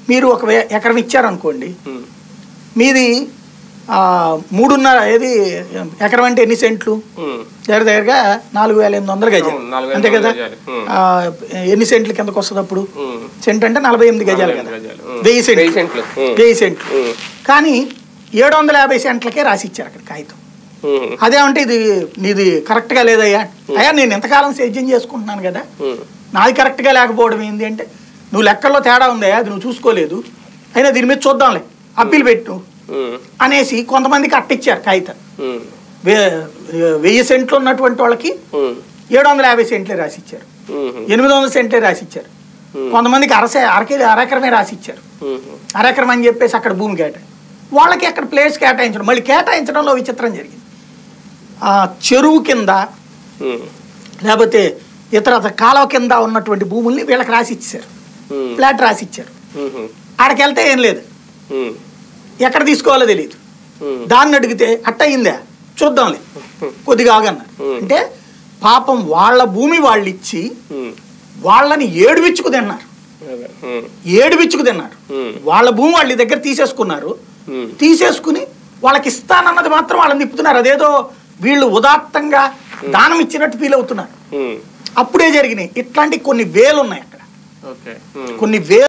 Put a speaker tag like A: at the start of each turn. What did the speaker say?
A: మీరు ఒక వే- ఎకరం ఇచ్చారనుకోండి
B: ఉమ్.
A: మీది ఆ, మూడున్నర ఏది ఎకరం అంటే ఎన్ని సెంట్లు
B: ఉమ్.
A: దగ్గర దగ్గరగా నాలుగు వేల ఎనిమిది వందల గజాలు
B: అవును, నాలుగు వేల
A: అంతే కదా
B: ఎనిమిది గజాలు. ఉమ్.
A: ఆ, ఎన్ని సెంట్ల కిందకు వస్తుంది అప్పుడు
B: ఉమ్.
A: సెంట్ అంటే నలభై ఎనిమిది గజాలు
B: నలభై
A: కదా
B: ఎనిమిది గజాలు. ఉమ్.
A: వెయ్యి
B: వెయ్యి
A: సెంట్లు
B: సెంట్లు. ఉమ్.
A: వెయ్యి సెంట్లు
B: ఉమ్.
A: కానీ ఏడు వందల యాభై సెంట్లకే రాసి ఇచ్చారు అక్కడ కాగితం
B: ఉమ్.
A: అదేమంటే ఇది నీది కరెక్ట్గా లేదయ్యా అయ్యా నేను ఎంతకాలం సేద్యం చేసుకుంటున్నాను కదా
B: ఉమ్.
A: నాది కరెక్ట్గా లేకపోవడం ఏంది అంటే నువ్వు లెక్కల్లో తేడా ఉందయ్యా అది నువ్వు చూసుకోలేదు అయినా దీని మీద చూద్దాంలే అప్పీల్ పెట్టు
B: ఉమ్.
A: అనేసి కొంతమందికి అట్టిచ్చారు కాగితం
B: ఉమ్.
A: వే- వెయ్యి సెంట్లు ఉన్నటువంటి వాళ్ళకి
B: ఉమ్.
A: ఏడు వందల యాభై సెంట్లే రాసిచ్చారు
B: ఉమ్.
A: ఎనిమిది వందల సెంట్లే రాసిచ్చారు
B: Hmm.
A: కొంతమందికి అరసే అరకే అరెకరమే రాసిచ్చారు
B: ఉమ్.
A: అరెకరం అని చెప్పేసి అక్కడ భూమి కేటాయి వాళ్ళకి అక్కడ ప్లేస్ కేటాయించడం మళ్ళీ కేటాయించడంలో విచిత్రం జరిగింది ఆ చెరువు కింద
B: ఉమ్.
A: లేకపోతే ఇతర కాలువ కింద ఉన్నటువంటి భూముల్ని వీళ్ళకి రాసి ఇచ్చారు
B: ఉమ్.
A: ఫ్లాట్ రాసి ఇచ్చారు
B: ఉమ్.
A: ఆడికి వెళ్తే ఏం లేదు
B: ఉమ్.
A: ఎక్కడ తీసుకోవాలో తెలియదు
B: ఉమ్.
A: దాన్ని అడిగితే అట్ట అయిందా చూద్దాంలే కొద్దిగా ఆగన్నారు
B: Hmm.
A: అంటే పాపం వాళ్ళ భూమి వాళ్ళు ఇచ్చి
B: ఉమ్.
A: వాళ్ళని ఏడువిచ్చుకు తిన్నారు
B: అదే. ఉమ్.
A: ఏడువిచ్చుకు తిన్నారు
B: Hmm.
A: వాళ్ళ భూమి వాళ్ళ దగ్గర తీసేసుకున్నారు
B: ఉమ్.
A: తీసేసుకుని వాళ్ళకి ఇస్తానన్నది మాత్రం వాళ్ళని తిప్పుతున్నారు అదేదో వీళ్ళు ఉదాత్తంగా దానం ఇచ్చినట్టు ఫీల్ అవుతున్నారు
B: ఉమ్.
A: అప్పుడే జరిగినాయి ఇట్లాంటి కొన్ని వేలు ఉన్నాయి అక్కడ
B: ఓకే ఉమ్.
A: కొన్ని వేలు